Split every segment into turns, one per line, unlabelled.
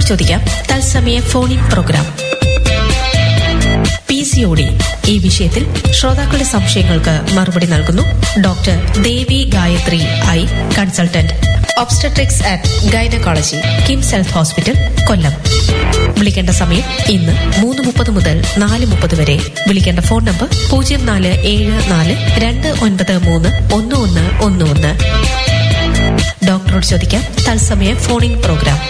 ചോദിക്കാം തത്സമയ phone in programme P C O D ഈ വിഷയത്തിൽ ശ്രോതാക്കളുടെ സംശയങ്ങൾക്ക് മറുപടി നൽകുന്നു ഡോക്ടർ ദേവി ഗായത്രി ഐ consultant obstetrics and gynaecology KIMS health hospital Kollam വിളിക്കേണ്ട സമയം ഇന്ന് മൂന്ന് മുപ്പത് മുതൽ നാല് മുപ്പത് വരെ വിളിക്കേണ്ട ഫോൺ നമ്പർ പൂജ്യം നാല് ഏഴ് നാല് രണ്ട് ഒൻപത് മൂന്ന് ഒന്ന് ഒന്ന് ഒന്ന് ഒന്ന് ഡോക്ടറോട് ചോദിക്കാം തത്സമയ ഫോണിൻ പ്രോഗ്രാം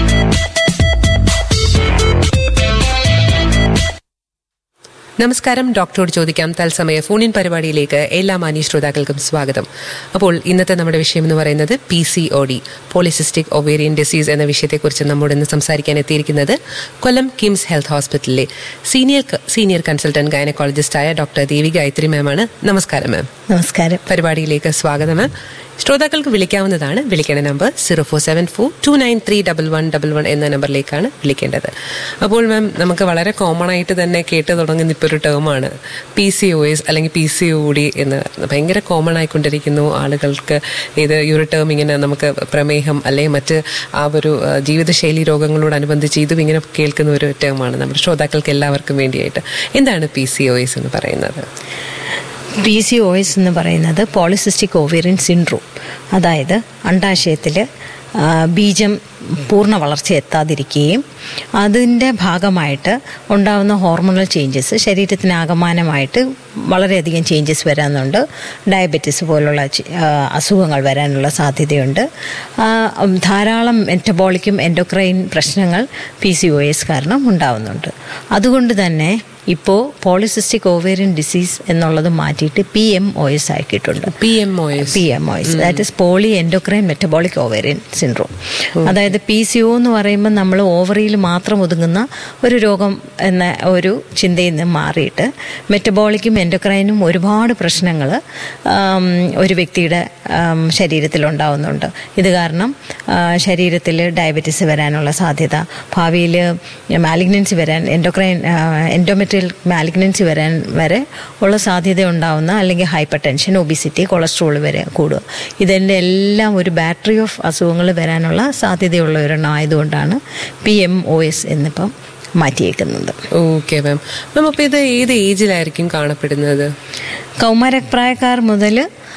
നമസ്കാരം ഡോക്ടറോട് ചോദിക്കാം തത്സമയ ഫോണിൻ പരിപാടിയിലേക്ക് എല്ലാ മാന്യ ശ്രോതാക്കൾക്കും സ്വാഗതം അപ്പോൾ ഇന്നത്തെ നമ്മുടെ വിഷയം എന്ന് പറയുന്നത് P C O D polycystic ovarian disease എന്ന വിഷയത്തെക്കുറിച്ച് നമ്മോട് ഇന്ന് സംസാരിക്കാൻ എത്തിയിരിക്കുന്നത് കൊല്ലം കിംസ് ഹെൽത്ത് ഹോസ്പിറ്റലിലെ സീനിയർ സീനിയർ കൺസൾട്ടന്റ് ഗൈനക്കോളജിസ്റ്റായ ഡോക്ടർ ദേവി ഗായത്രി മാമാണ് നമസ്കാരം മാം
നമസ്കാരം
പരിപാടിയിലേക്ക് സ്വാഗതം മാം ശ്രോതാക്കൾക്ക് വിളിക്കാവുന്നതാണ് വിളിക്കേണ്ട number zero four seven four two nine three double one double one എന്ന നമ്പറിലേക്കാണ് വിളിക്കേണ്ടത് അപ്പോൾ മാം നമുക്ക് വളരെ കോമൺ ആയിട്ട് തന്നെ കേട്ട് തുടങ്ങുന്ന ഇപ്പോൾ ഒരു ടേമാണ് പി സി ഒ എസ് അല്ലെങ്കിൽ പി സി ഒ ഡി എന്ന് ഭയങ്കര കോമൺ ആയിക്കൊണ്ടിരിക്കുന്നു ആളുകൾക്ക് ഇത് ഈ ഒരു ടേം ഇങ്ങനെ നമുക്ക് പ്രമേഹം അല്ലെങ്കിൽ മറ്റ് ആ ഒരു ആ, ജീവിതശൈലി രോഗങ്ങളോടനുബന്ധിച്ച് ഇതും ഇങ്ങനെ കേൾക്കുന്ന ഒരു ടേമാണ് നമ്മുടെ ശ്രോതാക്കൾക്ക് എല്ലാവർക്കും വേണ്ടിയായിട്ട് എന്താണ് പി സി ഒ എസ് എന്ന് പറയുന്നത്
പി സി ഒ എസ് എന്ന് പറയുന്നത് പോളിസിസ്റ്റിക് ഓവേറിയൻ സിൻഡ്രോം അതായത് അണ്ടാശയത്തിൽ ബീജം പൂർണ്ണ വളർച്ച എത്താതിരിക്കുകയും അതിൻ്റെ ഭാഗമായിട്ട് ഉണ്ടാകുന്ന ഹോർമോണൽ ചേഞ്ചസ് ശരീരത്തിന് ആകമാനമായിട്ട് വളരെയധികം ചേഞ്ചസ് വരാനുണ്ട് ഡയബറ്റിസ് പോലുള്ള ചി- ആ, അസുഖങ്ങൾ വരാനുള്ള സാധ്യതയുണ്ട് ആ, ഉം, ധാരാളം മെറ്റബോളിക്കും എൻഡോക്രൈൻ പ്രശ്നങ്ങൾ പി സി ഒ എസ് കാരണം ഉണ്ടാവുന്നുണ്ട് അതുകൊണ്ട് തന്നെ ഇപ്പോൾ പോളിസിസ്റ്റിക് ഓവേറിയൻ ഡിസീസ് എന്നുള്ളത് മാറ്റിയിട്ട് പി എം ഒ എസ് ആക്കിയിട്ടുണ്ട്
P M O S
P M O S that is poly endocrine metabolic ovarian syndrome അതായത് പി സി ഒ എന്ന് പറയുമ്പോൾ നമ്മൾ ഓവറിയിൽ മാത്രം ഒതുങ്ങുന്ന ഒരു രോഗം എന്ന ഒരു ചിന്തയിൽ നിന്ന് മാറിയിട്ട് മെറ്റബോളിക്കും എൻഡോക്രൈനും ഒരുപാട് പ്രശ്നങ്ങൾ ഒരു വ്യക്തിയുടെ ആം, ശരീരത്തിലുണ്ടാവുന്നുണ്ട് ഇത് കാരണം ശരീരത്തിൽ ഡയബറ്റീസ് വരാനുള്ള സാധ്യത ഭാവിയിൽ മാലിഗ്നൻസി വരാൻ എൻഡോക്രൈൻ എൻഡോമെട്രിയൽ മാലിഗ്നൻസി വരാൻ വരെ ഉള്ള സാധ്യത ഉണ്ടാവുന്ന അല്ലെങ്കിൽ ഹൈപ്പർ ടെൻഷൻ ഒബിസിറ്റി കൊളസ്ട്രോൾ വരെ കൂടുക ഇതിൻ്റെ എല്ലാം ഒരു ബാറ്ററി ഓഫ് അസുഖങ്ങൾ വരാനുള്ള സാധ്യതയുള്ള ഒരെണ്ണം ആയതുകൊണ്ടാണ് പി എം ഒ എസ് എന്നിപ്പം മാറ്റിയേക്കുന്നത്
ഓക്കെ മാം മാം അപ്പൊ ഇത് ഏത് ഏജിലായിരിക്കും കാണപ്പെടുന്നത്
കൗമാരപ്രായക്കാർ മുതൽ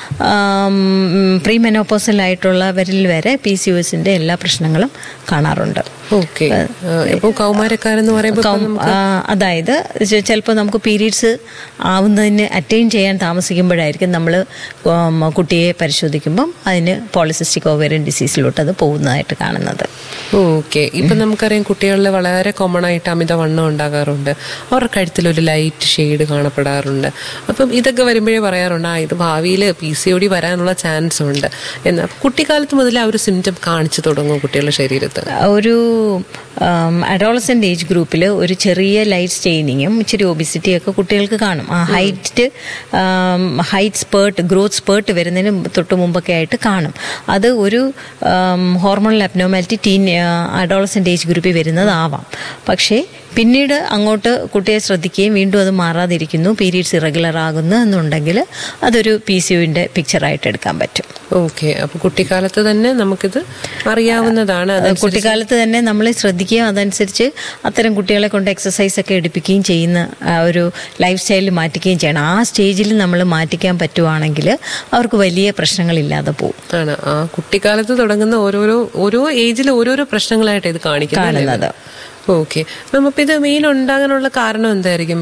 പ്രീ മെനോപ്പോസലായിട്ടുള്ളവരിൽ വരെ പി സി എസിൻ്റെ എല്ലാ പ്രശ്നങ്ങളും കാണാറുണ്ട്
ഓക്കെ ഇപ്പൊ കൗമാരക്കാരെന്ന് പറയുമ്പോൾ
കൗ- ആ, അതായത് ചിലപ്പോൾ നമുക്ക് പീരീഡ്സ് ആവുന്നതിന് അറ്റൈൻ ചെയ്യാൻ താമസിക്കുമ്പോഴായിരിക്കും നമ്മൾ കുട്ടിയെ പരിശോധിക്കുമ്പം അതിന് പോളിസിസ്റ്റിക് ഓവേറിയൻ ഡിസീസിലോട്ട് അത് പോകുന്നതായിട്ട് കാണുന്നത്
ഓക്കെ ഇപ്പൊ നമുക്കറിയാം കുട്ടികളിൽ വളരെ കോമൺ ആയിട്ട് അമിതവണ്ണം ഉണ്ടാകാറുണ്ട് അവരുടെ കഴുത്തിൽ ഒരു ലൈറ്റ് ഷെയ്ഡ് കാണപ്പെടാറുണ്ട് അപ്പം ഇതൊക്കെ വരുമ്പോഴേ പറയാറുണ്ട് ആ ഇത് ഭാവിയിൽ പി സി ഒ ഡി വരാനുള്ള ചാൻസ് ഉണ്ട് എന്നാൽ കുട്ടിക്കാലത്ത് മുതൽ ആ ഒരു സിംറ്റം കാണിച്ചു തുടങ്ങും കുട്ടികളുടെ ശരീരത്തിൽ
ഒരു അഡോളസെൻ്റ് ഏജ് ഗ്രൂപ്പിൽ ഒരു ചെറിയ ലൈറ്റ് സ്റ്റെയിനിങ്ങും ഇച്ചിരി ഒബിസിറ്റിയും ഒക്കെ കുട്ടികൾക്ക് കാണും ആ height height spurt growth spurt വരുന്നതിന് തൊട്ട് മുമ്പൊക്കെ ആയിട്ട് കാണും അത് ഒരു hormonal abnormality teen adolescent age ഗ്രൂപ്പിൽ വരുന്നതാവാം പക്ഷേ പിന്നീട് അങ്ങോട്ട് കുട്ടിയെ ശ്രദ്ധിക്കുകയും വീണ്ടും അത് മാറാതിരിക്കുന്നു പീരീഡ്സ് ഇറഗുലർ ആകുന്നു എന്നുണ്ടെങ്കിൽ അതൊരു പി സി യുവിൻ്റെ പിക്ചറായിട്ട് എടുക്കാൻ പറ്റും
ഓക്കെ അപ്പൊ കുട്ടിക്കാലത്ത് തന്നെ നമുക്കിത് അറിയാവുന്നതാണ് അത്
കുട്ടിക്കാലത്ത് തന്നെ നമ്മൾ ശ്രദ്ധിക്കുക അതനുസരിച്ച് അത്തരം കുട്ടികളെ കൊണ്ട് എക്സസൈസ് ഒക്കെ എടുപ്പിക്കുകയും ചെയ്യുന്ന ആ ഒരു ലൈഫ് സ്റ്റൈലിൽ മാറ്റിക്കുകയും ചെയ്യണം ആ സ്റ്റേജിൽ നമ്മൾ മാറ്റിക്കാൻ പറ്റുവാണെങ്കിൽ അവർക്ക് വലിയ പ്രശ്നങ്ങളില്ലാതെ പോകും
ആണ് ആ കുട്ടിക്കാലത്ത് തുടങ്ങുന്ന ഓരോരോ ഓരോ ഏജിൽ ഓരോരോ പ്രശ്നങ്ങളായിട്ട് ഇത് കാണിക്കുന്നത്
കാണുന്നത്.
ഓക്കെ മാം അപ്പൊ ഇത് മെയിൻ ഉണ്ടാകാനുള്ള കാരണം എന്തായിരിക്കും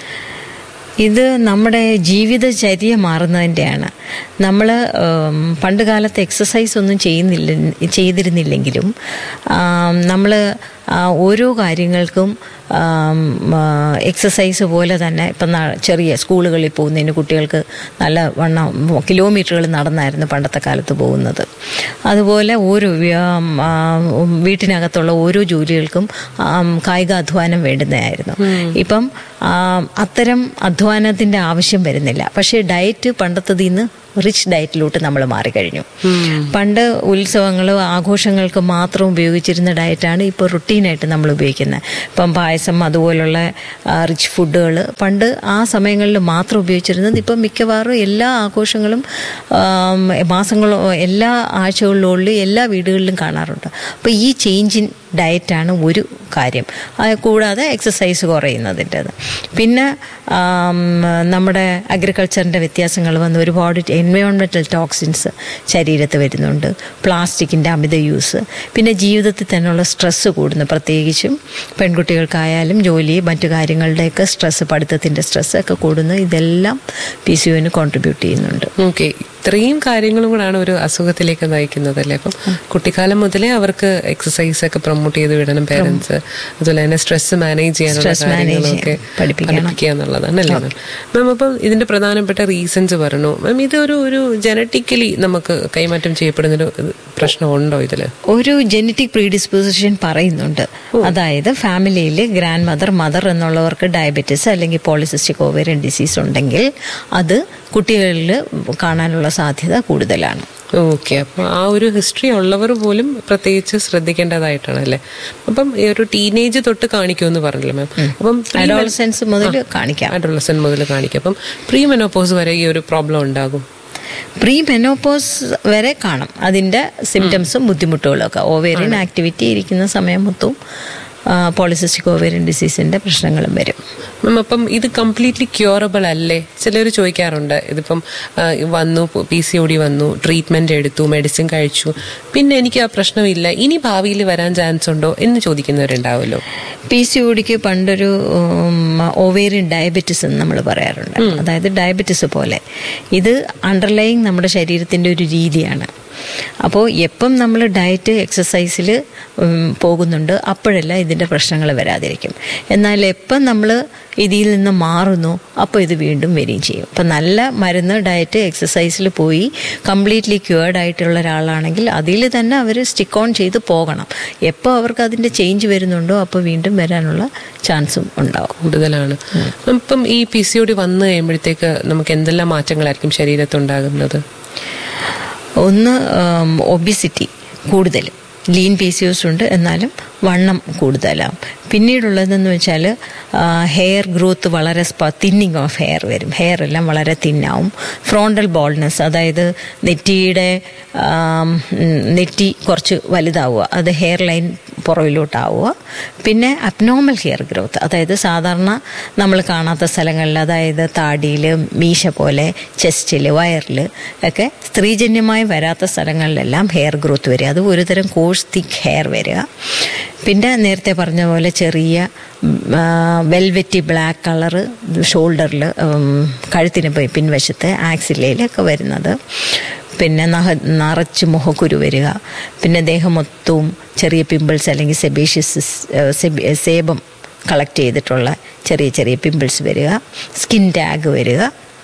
ഇത് നമ്മുടെ ജീവിതചര്യ മാറുന്നതിൻ്റെയാണ് നമ്മൾ പണ്ട് കാലത്ത് എക്സസൈസ് ഒന്നും ചെയ്യുന്നില്ല ചെയ്തിരുന്നില്ലെങ്കിലും നമ്മൾ ഓരോ കാര്യങ്ങൾക്കും എക്സസൈസ് പോലെ തന്നെ ഇപ്പം ന- ചെറിയ സ്കൂളുകളിൽ പോകുന്നതിന് കുട്ടികൾക്ക് നല്ല വണ്ണം കിലോമീറ്ററുകൾ നടന്നായിരുന്നു പണ്ടത്തെ കാലത്ത് പോകുന്നത് അതുപോലെ ഓരോ വ്യ- ആ, വീട്ടിനകത്തുള്ള ഓരോ ജോലികൾക്കും ആം, കായിക അധ്വാനം വേണ്ടുന്നതായിരുന്നു ഇപ്പം ആ, അത്തരം അധ്വാനത്തിന്റെ ആവശ്യം വരുന്നില്ല പക്ഷേ ഡയറ്റ് പണ്ടത്തതിൽ നിന്ന് റിച്ച് ഡയറ്റിലോട്ട് നമ്മൾ മാറിക്കഴിഞ്ഞു പണ്ട് ഉത്സവങ്ങൾ ആഘോഷങ്ങൾക്ക് മാത്രം ഉപയോഗിച്ചിരുന്ന ഡയറ്റാണ് ഇപ്പോൾ റുട്ടീനായിട്ട് നമ്മൾ ഉപയോഗിക്കുന്നത് ഇപ്പം പായസം അതുപോലുള്ള റിച്ച് ഫുഡുകൾ പണ്ട് ആ സമയങ്ങളിൽ മാത്രം ഉപയോഗിച്ചിരുന്നത് ഇപ്പം മിക്കവാറും എല്ലാ ആഘോഷങ്ങളും ആം, മാസങ്ങളോ എല്ലാ ആഴ്ചകളിലുള്ളിൽ എല്ലാ വീടുകളിലും കാണാറുണ്ട് അപ്പോൾ ഈ ചേഞ്ച് ഇൻ ഡയറ്റാണ് ഒരു കാര്യം അത് കൂടാതെ എക്സസൈസ് കുറയുന്നതിൻ്റെത് പിന്നെ ആം, നമ്മുടെ അഗ്രികൾച്ചറിൻ്റെ വ്യത്യാസങ്ങൾ വന്ന് ഒരുപാട് എൻവയോൺമെൻറ്റൽ ടോക്സിൻസ് ശരീരത്ത് വരുന്നുണ്ട് പ്ലാസ്റ്റിക്കിൻ്റെ അമിത യൂസ് പിന്നെ ജീവിതത്തിൽ തന്നെയുള്ള സ്ട്രെസ്സ് കൂടുന്നു പ്രത്യേകിച്ചും പെൺകുട്ടികൾക്കായാലും ജോലി മറ്റു കാര്യങ്ങളുടെയൊക്കെ സ്ട്രെസ്സ് പഠിത്തത്തിൻ്റെ സ്ട്രെസ്സ് ഒക്കെ കൂടുന്നു ഇതെല്ലാം പി സി യുവിന് കോൺട്രിബ്യൂട്ട് ചെയ്യുന്നുണ്ട്
ഓക്കെ ഇത്രയും കാര്യങ്ങളും കൂടാണ് ഒരു അസുഖത്തിലേക്ക് നയിക്കുന്നത് അല്ലേ അപ്പം കുട്ടിക്കാലം മുതലേ അവർക്ക് എക്സസൈസ് ഒക്കെ പ്രൊമോട്ട് ചെയ്ത് വിടണം പേരൻസ് അതുപോലെ തന്നെ സ്ട്രെസ് മാനേജ് ചെയ്യാനുള്ള
Stress manage
കാര്യങ്ങളൊക്കെ
ചെയ്യാൻ പഠിപ്പിക്കണം.
പഠിപ്പിക്കുക എന്നുള്ളതാണ് അല്ലേ മാം മാം അപ്പം ഇതിന്റെ പ്രധാനപ്പെട്ട റീസൺസ് പറഞ്ഞു മാം ഇതൊരു ഒരു ജനറ്റിക്കലി നമുക്ക് കൈമാറ്റം ചെയ്യപ്പെടുന്നൊരു ഇത് പ്രശ്നമുണ്ടോ ഇതില്
ഒരു ജനറ്റിക് പ്രീഡിസ്പോസിഷൻ പറയുന്നുണ്ട് അതായത് ഫാമിലിയിൽ ഗ്രാൻഡ് മദർ മദർ എന്നുള്ളവർക്ക് ഡയബറ്റീസ് അല്ലെങ്കിൽ പോളിസിസ്റ്റിക് ഓവേറിയൻ ഡിസീസ് ഉണ്ടെങ്കിൽ അത് കുട്ടികളിൽ കാണാനുള്ള സാധ്യത കൂടുതലാണ്
ഓക്കെ അപ്പൊ ആ ഒരു ഹിസ്റ്ററി ഉള്ളവർ പോലും പ്രത്യേകിച്ച് ശ്രദ്ധിക്കേണ്ടതായിട്ടാണ് അല്ലേ അപ്പം ഈ ഒരു ടീനേജ് തൊട്ട് കാണിക്കുമെന്ന് പറഞ്ഞല്ലോ മാം അപ്പം
അഡോളസെൻസ് മുതൽ കാണിക്കാം
അഡോളസൻ മുതൽ കാണിക്കും അപ്പം പ്രീ മെനോപോസ് വരെ ഈ ഒരു പ്രോബ്ലം ഉണ്ടാകും
പ്രീ മെനോപോസ് വരെ കാണും അതിന്റെ സിംറ്റംസും ബുദ്ധിമുട്ടുകളും ഒക്കെ ഓവേറിയൻ ആക്ടിവിറ്റി ഇരിക്കുന്ന സമയം മൊത്തവും പോളിസിസ്റ്റിക് ഓവേറിയൻ ഡിസീസിന്റെ പ്രശ്നങ്ങളും വരും
മാം അപ്പം ഇത് കംപ്ലീറ്റ്ലി ക്യൂറബിൾ അല്ലേ ചിലർ ചോദിക്കാറുണ്ട് ഇതിപ്പം ആ, വന്നു പി സി ഒ ഡി വന്നു ട്രീറ്റ്മെന്റ് എടുത്തു മെഡിസിൻ കഴിച്ചു പിന്നെ എനിക്ക് ആ പ്രശ്നമില്ല ഇനി ഭാവിയിൽ വരാൻ ചാൻസ് ഉണ്ടോ എന്ന് ചോദിക്കുന്നവരുണ്ടാവുമല്ലോ
പി സി ഒടിക്ക് പണ്ടൊരു ഓവേറിയൻ ഡയബറ്റിസ് എന്ന് നമ്മൾ പറയാറുണ്ട് അതായത് ഡയബറ്റിസ് പോലെ ഇത് അണ്ടർലൈങ് നമ്മുടെ ശരീരത്തിൻ്റെ ഒരു രീതിയാണ് അപ്പോൾ എപ്പം നമ്മൾ ഡയറ്റ് എക്സസൈസിൽ പോകുന്നുണ്ട് അപ്പോഴെല്ലാം ഇതിൻ്റെ പ്രശ്നങ്ങൾ വരാതിരിക്കും എന്നാൽ എപ്പം നമ്മൾ ഇതിൽ നിന്ന് മാറുന്നു അപ്പോൾ ഇത് വീണ്ടും വരികയും ചെയ്യും അപ്പം നല്ല മരുന്ന് ഡയറ്റ് എക്സസൈസിൽ പോയി കംപ്ലീറ്റ്ലി ക്യൂർഡ് ആയിട്ടുള്ള ഒരാളാണെങ്കിൽ അതിൽ തന്നെ അവർ സ്റ്റിക്ക് ഓൺ ചെയ്ത് പോകണം എപ്പോൾ അവർക്ക് അതിൻ്റെ ചേഞ്ച് വരുന്നുണ്ടോ അപ്പോൾ വീണ്ടും വരാനുള്ള ചാൻസും ഉണ്ടാവും
കൂടുതലാണ് ഇപ്പം ഈ പി സി ഒ ഡി വന്നു കഴിയുമ്പോഴത്തേക്ക് നമുക്ക് എന്തെല്ലാം മാറ്റങ്ങളായിരിക്കും ശരീരത്തുണ്ടാകുന്നത്
ഒന്ന് ഒബിസിറ്റി കൂടുതൽ ലീൻ പി സി ഒസ് ഉണ്ട് എന്നാലും വണ്ണം കൂടുതലാവും പിന്നീടുള്ളതെന്ന് വെച്ചാൽ ഹെയർ ഗ്രോത്ത് വളരെ തിന്നിങ് ഓഫ് ഹെയർ വരും ഹെയർ എല്ലാം വളരെ തിന്നാവും ഫ്രോണ്ടൽ ബോൾനെസ് അതായത് നെറ്റിയുടെ ആം, ഉം, നെറ്റി കുറച്ച് വലുതാവുക അത് ഹെയർ ലൈൻ പുറകിലോട്ടാവുക പിന്നെ അബ്നോർമൽ ഹെയർ ഗ്രോത്ത് അതായത് സാധാരണ നമ്മൾ കാണാത്ത സ്ഥലങ്ങളിൽ അതായത് താടിയിൽ മീശ പോലെ ചെസ്റ്റിൽ വയറിൽ ഒക്കെ സ്ത്രീജന്യമായി വരാത്ത സ്ഥലങ്ങളിലെല്ലാം ഹെയർ ഗ്രോത്ത് വരിക അത് ഒരുതരം കോഴ്സ് തിക്ക് ഹെയർ വരിക പിന്നെ നേരത്തെ പറഞ്ഞ പോലെ ചെറിയ വെൽവെറ്റി ബ്ലാക്ക് കളറ് ഷോൾഡറിൽ കഴുത്തിന് പോയി പിൻവശത്ത് ആക്സിലയിലൊക്കെ വരുന്നത് പിന്നെ നഹ നിറച്ച് മുഖക്കുരു വരിക പിന്നെ ദേഹം മൊത്തവും ചെറിയ പിമ്പിൾസ് അല്ലെങ്കിൽ സെബേഷ്യസിസ് സേബം കളക്ട് ചെയ്തിട്ടുള്ള ചെറിയ ചെറിയ പിമ്പിൾസ് വരിക സ്കിൻ ടാഗ് വരിക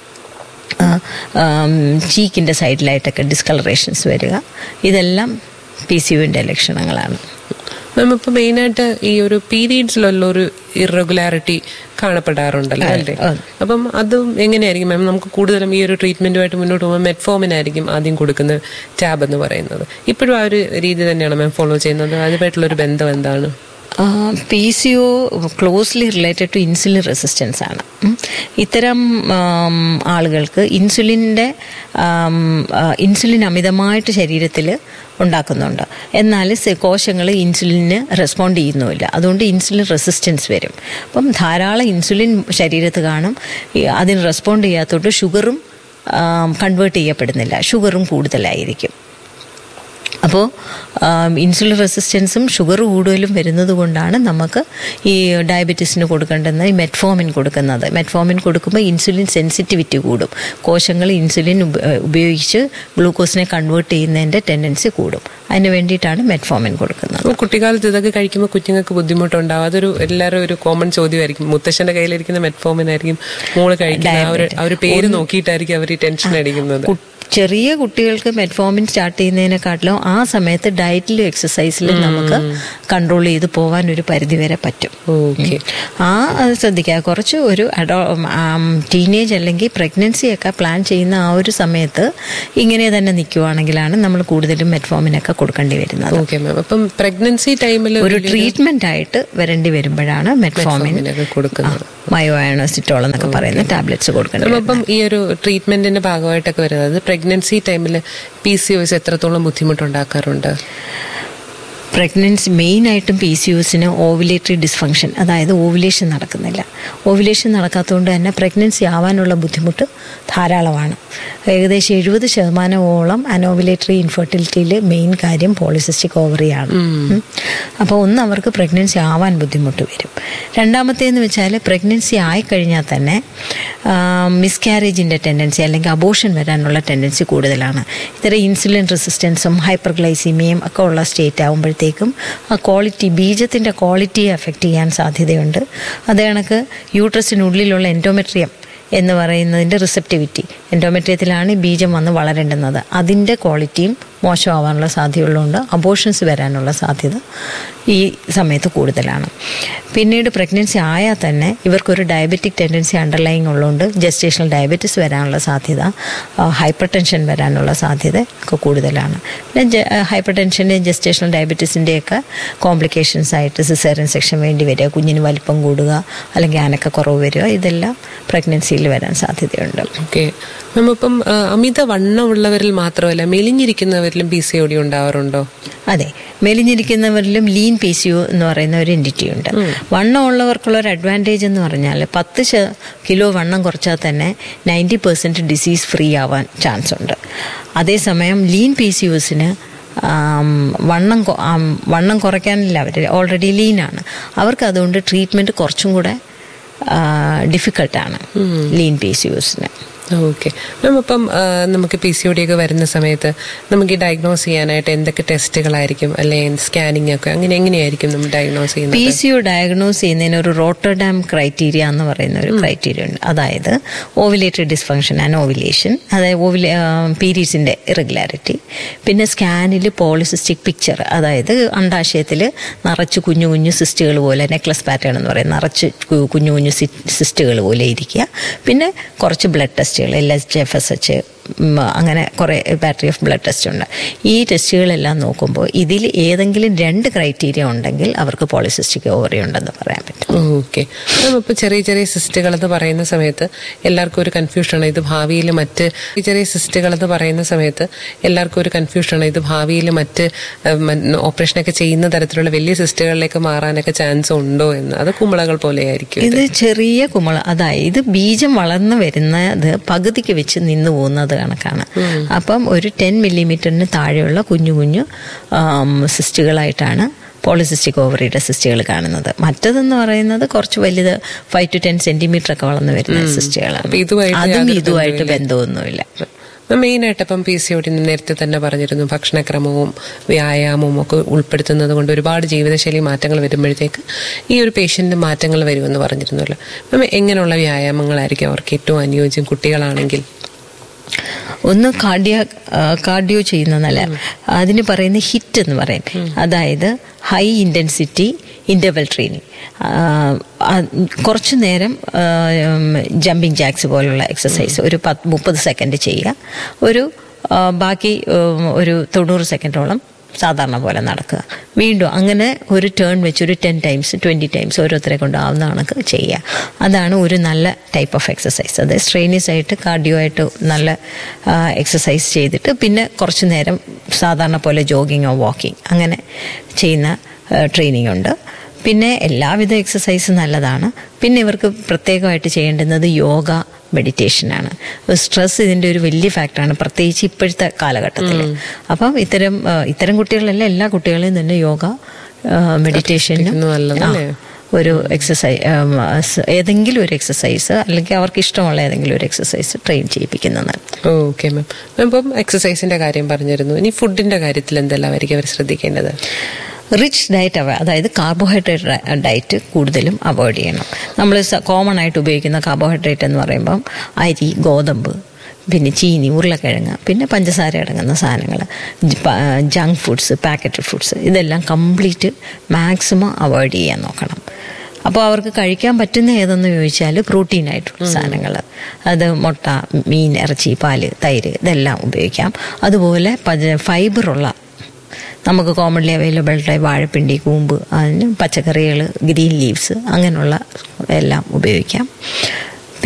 ചീക്കിൻ്റെ സൈഡിലായിട്ടൊക്കെ ഡിസ്കളറേഷൻസ് വരിക ഇതെല്ലാം പി സി യുവിൻ്റെ ലക്ഷണങ്ങളാണ്
മാം ഇപ്പൊ മെയിനായിട്ട് ഈ ഒരു പീരീഡ്സിലുള്ള ഒരു ഇറഗുലാരിറ്റി കാണപ്പെടാറുണ്ടല്ലോ അല്ലേ
അതെ.
അപ്പം അതും എങ്ങനെയായിരിക്കും മാം നമുക്ക് കൂടുതലും ഈ ഒരു ട്രീറ്റ്മെന്റുമായിട്ട് മുന്നോട്ട് പോകുമ്പോൾ മെറ്റ്ഫോമിനായിരിക്കും ആദ്യം കൊടുക്കുന്ന ടാബ് എന്ന് പറയുന്നത് ഇപ്പോഴും ആ ഒരു രീതി തന്നെയാണ് മാം ഫോളോ ചെയ്യുന്നത് അതുമായിട്ടുള്ള ഒരു ബന്ധം എന്താണ്
P C O closely related to insulin resistance ആണ് ഉം. ഇത്തരം ആം, ആളുകൾക്ക് ഇൻസുലിൻ്റെ ഇൻസുലിൻ അമിതമായിട്ട് ശരീരത്തിൽ ഉണ്ടാക്കുന്നുണ്ട് എന്നാൽ കോശങ്ങൾ ഇൻസുലിന് റെസ്പോണ്ട് ചെയ്യുന്നുമില്ല അതുകൊണ്ട് ഇൻസുലിൻ റെസിസ്റ്റൻസ് വരും അപ്പം ധാരാളം ഇൻസുലിൻ ശരീരത്ത് കാണും ഈ അതിന് റെസ്പോണ്ട് ചെയ്യാത്തതുകൊണ്ട് ഷുഗറും കൺവേർട്ട് ചെയ്യപ്പെടുന്നില്ല ഷുഗറും കൂടുതലായിരിക്കും അപ്പോൾ ഇൻസുലിൻ റെസിസ്റ്റൻസും ഷുഗർ കൂടുതലും വരുന്നത് കൊണ്ടാണ് നമുക്ക് ഈ ഡയബറ്റീസിന് കൊടുക്കേണ്ടുന്ന ഈ മെറ്റ്ഫോമിൻ കൊടുക്കുന്നത് മെറ്റ്ഫോമിൻ കൊടുക്കുമ്പോൾ ഇൻസുലിൻ സെൻസിറ്റിവിറ്റി കൂടും കോശങ്ങൾ ഇൻസുലിൻ ഉപ- ഉപയോഗിച്ച് ഗ്ലൂക്കോസിനെ കൺവേർട്ട് ചെയ്യുന്നതിൻ്റെ ടെൻഡൻസി കൂടും അതിന് വേണ്ടിയിട്ടാണ് മെറ്റ്ഫോമിൻ കൊടുക്കുന്നത്
അപ്പോൾ കുട്ടിക്കാലത്ത് ഇതൊക്കെ കഴിക്കുമ്പോൾ കുഞ്ഞുങ്ങൾക്ക് ബുദ്ധിമുട്ടുണ്ടാവും അതൊരു എല്ലാവരും ഒരു കോമൺ ചോദ്യമായിരിക്കും മുത്തശ്ശന്റെ കയ്യിലിരിക്കുന്ന മെറ്റ്ഫോമിനായിരിക്കും മോള് കഴിക്കുന്ന ആ ഒരു ആ ഒരു പേര് നോക്കിയിട്ടായിരിക്കും അവർ ഈ ടെൻഷൻ അടിക്കുന്നത്
കു- ചെറിയ കുട്ടികൾക്ക് മെറ്റ്ഫോമിൻ സ്റ്റാർട്ട് ചെയ്യുന്നതിനെക്കാട്ടിലും ആ സമയത്ത് ഡയറ്റിലും എക്സസൈസിലും നമുക്ക് കൺട്രോൾ ചെയ്ത് പോകാൻ ഒരു പരിധി വരെ പറ്റും
ഓക്കെ
ആ അത് ശ്രദ്ധിക്കുക കുറച്ച് ഒരു അഡോ ടീനേജ് അല്ലെങ്കിൽ പ്രഗ്നൻസി ഒക്കെ പ്ലാൻ ചെയ്യുന്ന ആ ഒരു സമയത്ത് ഇങ്ങനെ തന്നെ നിൽക്കുവാണെങ്കിലാണ് നമ്മൾ കൂടുതലും മെറ്റ്ഫോമിനൊക്കെ കൊടുക്കേണ്ടി വരുന്നത്
ഓക്കെ മാം അപ്പം പ്രഗ്നൻസി ടൈമിൽ
ഒരു ട്രീറ്റ്മെന്റ് ആയിട്ട് വരേണ്ടി വരുമ്പോഴാണ് മെറ്റ്ഫോമിൻ
മെറ്റ്ഫോമിനൊക്കെ കൊടുക്കുന്നത്
മയോ അയണോസിറ്റോൾ എന്നൊക്കെ പറയുന്ന ടാബ്ലറ്റ്സ് കൊടുക്കേണ്ടി
മാം,
വരുന്നത്
അപ്പം ഈ ഒരു ട്രീറ്റ്മെന്റിന്റെ ഭാഗമായിട്ടൊക്കെ വരുന്നത് പ്രഗ്നൻസി ടൈമിൽ പി സി ഒസ് എത്രത്തോളം ബുദ്ധിമുട്ടുണ്ടാക്കാറുണ്ട്
പ്രഗ്നൻസി മെയിനായിട്ടും പി സി യുസിന് ഓവുലേറ്ററി ഡിസ്ഫങ്ഷൻ അതായത് ഓവുലേഷൻ നടക്കുന്നില്ല ഓവുലേഷൻ നടക്കാത്തതുകൊണ്ട് തന്നെ പ്രഗ്നൻസി ആവാനുള്ള ബുദ്ധിമുട്ട് ധാരാളമാണ് ഏകദേശം എഴുപത് ശതമാനമോളം അനോവുലേറ്ററി ഇൻഫെർട്ടിലിറ്റിയിൽ മെയിൻ കാര്യം പോളിസിസ്റ്റിക് ഓവറിയാണ് അപ്പോൾ ഒന്ന് അവർക്ക് പ്രഗ്നൻസി ആവാൻ ബുദ്ധിമുട്ട് വരും രണ്ടാമത്തേന്ന് വെച്ചാൽ പ്രഗ്നൻസി ആയിക്കഴിഞ്ഞാൽ തന്നെ മിസ്കാരേജിൻ്റെ ടെൻഡൻസി അല്ലെങ്കിൽ അബോഷൻ വരാനുള്ള ടെൻഡൻസി കൂടുതലാണ് ഇത്തരം ഇൻസുലിൻ റെസിസ്റ്റൻസും ഹൈപ്പർഗ്ലൈസീമിയയും ഒക്കെ ഉള്ള സ്റ്റേറ്റ് ആകുമ്പോഴത്തേക്കും ആ ക്വാളിറ്റി ബീജത്തിൻ്റെ ക്വാളിറ്റിയെ എഫക്റ്റ് ചെയ്യാൻ സാധ്യതയുണ്ട് അതേ കണക്ക് യൂട്രസിനുള്ളിലുള്ള എൻഡോമെട്രിയം എന്ന് പറയുന്നതിൻ്റെ റിസപ്റ്റിവിറ്റി എൻഡോമെട്രിയത്തിലാണ് ഈ ബീജം വന്ന് വളരേണ്ടുന്നത് അതിൻ്റെ ക്വാളിറ്റിയും മോശമാവാനുള്ള സാധ്യതയുള്ളതുകൊണ്ട് അബോഷൻസ് വരാനുള്ള സാധ്യത ഈ സമയത്ത് കൂടുതലാണ് പിന്നീട് പ്രഗ്നൻസി ആയാൽ തന്നെ ഇവർക്കൊരു ഡയബറ്റിക് ടെൻഡൻസി അണ്ടർലൈങ് ഉള്ളതുകൊണ്ട് ജസ്റ്റേഷണൽ ഡയബറ്റിസ് വരാനുള്ള സാധ്യത ഹൈപ്പർ ടെൻഷൻ വരാനുള്ള സാധ്യത ഒക്കെ കൂടുതലാണ് പിന്നെ ഹൈപ്പർ ടെൻഷൻ്റെ ജസ്റ്റേഷണൽ ഡയബറ്റീസിൻ്റെയൊക്കെ കോംപ്ലിക്കേഷൻസ് ആയിട്ട് സിസേറിയൻ സെക്ഷൻ വേണ്ടി വരിക കുഞ്ഞിന് വലിപ്പം കൂടുക അല്ലെങ്കിൽ അനക്കക്കുറവ് വരിക ഇതെല്ലാം പ്രഗ്നൻസിയിൽ വരാൻ സാധ്യതയുണ്ട്
ഓക്കെ നമ്മിപ്പം ആ, അമിത വണ്ണമുള്ളവരിൽ മാത്രമല്ല മെലിഞ്ഞിരിക്കുന്നവരിലും പി സി ഒ ഡി ഉണ്ടാവാറുണ്ടോ
അതെ മെലിഞ്ഞിരിക്കുന്നവരിലും ലീൻ പി സി യു എന്ന് പറയുന്ന ഒരു എൻറ്റിറ്റി ഉണ്ട് വണ്ണം ഉള്ളവർക്കുള്ള ഒരു അഡ്വാൻറ്റേജ് എന്ന് പറഞ്ഞാൽ പത്ത് ശ- കിലോ വണ്ണം കുറച്ചാൽ തന്നെ നയൻറ്റി പെർസെൻറ്റ് ഡിസീസ് ഫ്രീ ആവാൻ ചാൻസ് ഉണ്ട് അതേസമയം ലീൻ പി സി യുസിന് വണ്ണം കൊ- ആം, വണ്ണം കുറയ്ക്കാനില്ല അവർ ഓൾറെഡി ലീനാണ് അവർക്ക് അതുകൊണ്ട് ട്രീറ്റ്മെൻറ്റ് കുറച്ചും കൂടെ ഡിഫിക്കൾട്ടാണ് ലീൻ പി സി യുസിന്
ഓക്കെ മാം അപ്പം ആ, നമുക്ക് പി സി ഒ ഡി ഒക്കെ വരുന്ന സമയത്ത് നമുക്ക് ഈ ഡയഗ്നോസ് ചെയ്യാനായിട്ട് എന്തൊക്കെ ടെസ്റ്റുകളായിരിക്കും അല്ലെങ്കിൽ സ്കാനിങ് ഒക്കെ അങ്ങനെ എങ്ങനെയായിരിക്കും നമ്മൾ ഡയഗ്നോസ്
പി
ചെയ്യുന്നത്
സി യു ഡയഗ്നോസ് ചെയ്യുന്നതിന് ഒരു റോട്ടർഡാം ക്രൈറ്റീരിയ എന്ന് പറയുന്ന ഒരു ക്രൈറ്റീരിയ ഉണ്ട് അതായത് ഓവുലേറ്ററി ഡിസ്ഫങ്ഷൻ ആൻഡ് ഓവുലേഷൻ അതായത് ഓവുലേ പീരീഡ്സിന്റെ ഇറഗുലാരിറ്റി പിന്നെ സ്കാനിൽ പോളിസിസ്റ്റിക് പിക്ചർ അതായത് അണ്ടാശയത്തിൽ നിറച്ച് കുഞ്ഞു കുഞ്ഞു സിസ്റ്റുകൾ പോലെ നെക്ലസ് പാറ്റേൺ എന്ന് പറയുന്നത് നിറച്ച് കു- കുഞ്ഞു കുഞ്ഞു സിസ്റ്റുകൾ പോലെ ഇരിക്കുക പിന്നെ കുറച്ച് ബ്ലഡ് ടെസ്റ്റുകൾ L H F S H അങ്ങനെ കുറേ ബാറ്ററി ഓഫ് ബ്ലഡ് ടെസ്റ്റ് ഉണ്ട് ഈ ടെസ്റ്റുകളെല്ലാം നോക്കുമ്പോൾ ഇതിൽ ഏതെങ്കിലും രണ്ട് ക്രൈറ്റീരിയ ഉണ്ടെങ്കിൽ അവർക്ക് പോളിസിസ്റ്റിക് ഓവറി ഉണ്ടെന്ന് പറയാൻ പറ്റും
ഓക്കെ മാം ഇപ്പൊ ചെറിയ ചെറിയ സിസ്റ്റുകൾ എന്ന് പറയുന്ന സമയത്ത് എല്ലാവർക്കും ഒരു കൺഫ്യൂഷനാണ് ഇത് ഭാവിയിൽ മറ്റ് ഈ ചെറിയ സിസ്റ്റുകൾ എന്ന് പറയുന്ന സമയത്ത് എല്ലാവർക്കും ഒരു കൺഫ്യൂഷനാണ് ഇത് ഭാവിയിൽ മറ്റ് ഓപ്പറേഷനൊക്കെ ചെയ്യുന്ന തരത്തിലുള്ള വലിയ സിസ്റ്റുകളിലേക്ക് മാറാനൊക്കെ ചാൻസ് ഉണ്ടോ എന്ന് അത് കുമ്പളകൾ പോലെയായിരിക്കും
ഇത് ചെറിയ കുമള അതായത് ഇത് ബീജം വളർന്നു വരുന്നത് പകുതിക്ക് വെച്ച് നിന്ന് പോകുന്നത് കണക്കാണ് അപ്പം ഒരു ടെൻ മില്ലിമീറ്ററിന് താഴെയുള്ള കുഞ്ഞു കുഞ്ഞു സിസ്റ്റുകളായിട്ടാണ് പോളിസിസ്റ്റിക് ഓവറിയുടെ സിസ്റ്റുകൾ കാണുന്നത് മറ്റതെന്ന് പറയുന്നത് കുറച്ച് വലുത് ഫൈവ് ടു ടെൻ സെന്റിമീറ്റർ ഒക്കെ വളർന്നു വരുന്ന സിസ്റ്റുകളാണ്
അപ്പൊ ഇതുമായിട്ട്
അതും
യാതൊരു
ഇതുമായിട്ട് ബന്ധമൊന്നുമില്ല
മെയിനായിട്ട് ഇപ്പം പി സി ഒടി നേരത്തെ തന്നെ പറഞ്ഞിരുന്നു ഭക്ഷണക്രമവും വ്യായാമവും ഒക്കെ ഉൾപ്പെടുത്തുന്നത് കൊണ്ട് ഒരുപാട് ജീവിതശൈലി മാറ്റങ്ങൾ വരുമ്പോഴത്തേക്ക് ഈ ഒരു പേഷ്യന്റിന് മാറ്റങ്ങൾ വരുമെന്ന് പറഞ്ഞിരുന്നല്ലോ അപ്പം എങ്ങനെയുള്ള വ്യായാമങ്ങളായിരിക്കും അവർക്ക് ഏറ്റവും അനുയോജ്യം കുട്ടികളാണെങ്കിൽ
ഒന്ന് കാർഡിയ കാർഡിയോ ചെയ്യുന്ന നല്ല അതിന് പറയുന്ന ഹിറ്റ് എന്ന് പറയും അതായത് ഹൈ ഇൻറ്റൻസിറ്റി ഇൻ്റർവൽ ട്രെയിനിങ് കുറച്ചു നേരം ജമ്പിങ് ജാക്സ് പോലുള്ള എക്സസൈസ് ഒരു പത്ത് മുപ്പത് സെക്കൻഡ് ചെയ്യുക ഒരു ആ, ബാക്കി ഉം, ഒരു തൊണ്ണൂറ് സെക്കൻഡോളം സാധാരണ പോലെ നടക്കുക വീണ്ടും അങ്ങനെ ഒരു ടേൺ വെച്ച് ഒരു ടെൻ ടൈംസ് ട്വൻറ്റി ടൈംസ് ഓരോരുത്തരെ കൊണ്ടാവുന്ന കണക്ക് ചെയ്യുക അതാണ് ഒരു നല്ല ടൈപ്പ് ഓഫ് എക്സസൈസ് അത് സ്ട്രെയിനീസ് ആയിട്ട് കാർഡിയോ ആയിട്ട് നല്ല എക്സസൈസ് ചെയ്തിട്ട് പിന്നെ കുറച്ച് നേരം സാധാരണ പോലെ ജോഗിങ്ങോ വാക്കിംഗ് അങ്ങനെ ചെയ്യുന്ന ട്രെയിനിങ് ഉണ്ട് പിന്നെ എല്ലാവിധ എക്സസൈസും നല്ലതാണ് പിന്നെ ഇവർക്ക് പ്രത്യേകമായിട്ട് ചെയ്യേണ്ടുന്നത് യോഗ മെഡിറ്റേഷനാണ് സ്ട്രെസ് ഇതിൻ്റെ ഒരു വലിയ ഫാക്ടറാണ് പ്രത്യേകിച്ച് ഇപ്പോഴത്തെ കാലഘട്ടത്തിൽ അപ്പം ഇത്തരം ആ, ഇത്തരം കുട്ടികളല്ല എല്ലാ കുട്ടികളെയും തന്നെ യോഗ മെഡിറ്റേഷനും
ഇത് നല്ലതല്ലേ?
ഒരു എക്സസൈസ് ഏതെങ്കിലും ഒരു എക്സസൈസ് അല്ലെങ്കിൽ അവർക്ക് ഇഷ്ടമുള്ള ഏതെങ്കിലും ഒരു എക്സസൈസ് ട്രെയിൻ ചെയ്യിപ്പിക്കുന്നതാണ്
ഓക്കെ മാം മാം ഇപ്പം എക്സസൈസിന്റെ കാര്യം പറഞ്ഞിരുന്നു ഇനി ഫുഡിന്റെ കാര്യത്തിൽ എന്തെല്ലാമായിരിക്കും അവർ ശ്രദ്ധിക്കേണ്ടത്
റിച്ച് ഡയറ്റ് അവ അതായത് കാർബോഹൈഡ്രേറ്റ് ഡയറ്റ് കൂടുതലും അവോയ്ഡ് ചെയ്യണം നമ്മൾ കോമൺ ആയിട്ട് ഉപയോഗിക്കുന്ന കാർബോഹൈഡ്രേറ്റ് എന്ന് പറയുമ്പം അരി ഗോതമ്പ് പിന്നെ ചീനി ഉരുളക്കിഴങ്ങ് പിന്നെ പഞ്ചസാര അടങ്ങുന്ന സാധനങ്ങൾ ജങ്ക് ഫുഡ്സ് പാക്കറ്റ് ഫുഡ്സ് ഇതെല്ലാം കംപ്ലീറ്റ് മാക്സിമം അവോയ്ഡ് ചെയ്യാൻ നോക്കണം അപ്പോൾ അവർക്ക് കഴിക്കാൻ പറ്റുന്ന ഏതെന്ന് ചോദിച്ചാൽ പ്രോട്ടീൻ ആയിട്ടുള്ള സാധനങ്ങൾ അത് മുട്ട മീൻ ഇറച്ചി പാല് തൈര് ഇതെല്ലാം ഉപയോഗിക്കാം അതുപോലെ ഫൈബറുള്ള നമുക്ക് കോമൺലി അവൈലബിൾ ആയി വാഴപ്പിണ്ടി കൂമ്പ് അതിന് പച്ചക്കറികൾ ഗ്രീൻ ലീവ്സ് അങ്ങനെയുള്ള എല്ലാം ഉപയോഗിക്കാം